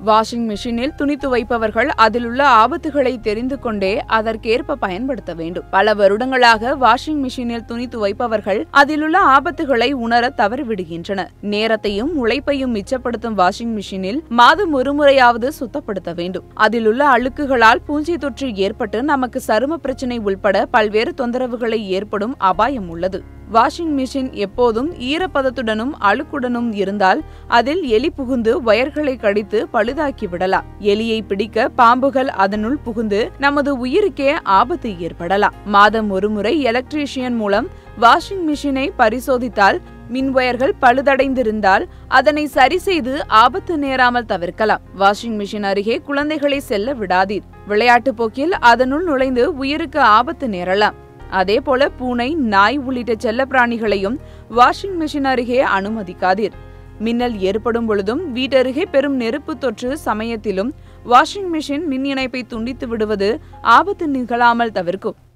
washing மிஷினில் துணி துவைப்பவர்கள் அதில் உள்ள ஆபத்துகளை தெரிந்து கொண்டே அதற்கேற்ப பயன்படுத்த வேண்டும் பல வருடங்களாக வாஷிங் மிஷினில் துணி துவைப்பவர்கள் அதில் உள்ள ஆபத்துகளை உணர தவறிவிடுகின்றனர் நேரத்தையும் உழைப்பையும் மிச்சப்படுத்தும் வாஷிங் மிஷினில் மாதம் ஒருமுறையாவது சுத்தப்படுத்த வேண்டும் அதில் உள்ள அழுக்குகளால் பூஞ்சை தொற்று ஏற்பட்டு நமக்கு சரும பிரச்சனை உள்பட பல்வேறு தொந்தரவுகளை ஏற்படும் அபாயம் உள்ளது வாஷிங் மிஷின் எப்போதும் ஈரப்பதத்துடனும் அழுக்குடனும் இருந்தால் அதில் எலி புகுந்து வயர்களை கடித்து பழுதாக்கி விடலாம் எலியை பிடிக்க பாம்புகள் அதனுள் புகுந்து நமது உயிருக்கே ஆபத்து ஏற்படலாம் மாதம் ஒருமுறை எலக்ட்ரீஷியன் மூலம் வாஷிங் மிஷினை பரிசோதித்தால் மின்வயர்கள் பழுதடைந்திருந்தால் அதனை சரி செய்து ஆபத்து நேராமல் தவிர்க்கலாம் வாஷிங் மிஷின் அருகே குழந்தைகளை செல்ல விடாதீர் விளையாட்டு போக்கில் அதனுள் நுழைந்து உயிருக்கு ஆபத்து நேரலாம் அதே போல பூனை நாய் உள்ளிட்ட செல்லப்பிராணிகளையும் வாஷிங் மிஷின் அருகே அனுமதிக்காதீர் மின்னல் ஏற்படும் பொழுதும் வீட்டருகே பெரும் நெருப்பு தொற்று சமயத்திலும் வாஷிங் மிஷின் மின் இணைப்பை துண்டித்து விடுவது ஆபத்து நிகழாமல் தவிர்க்கும்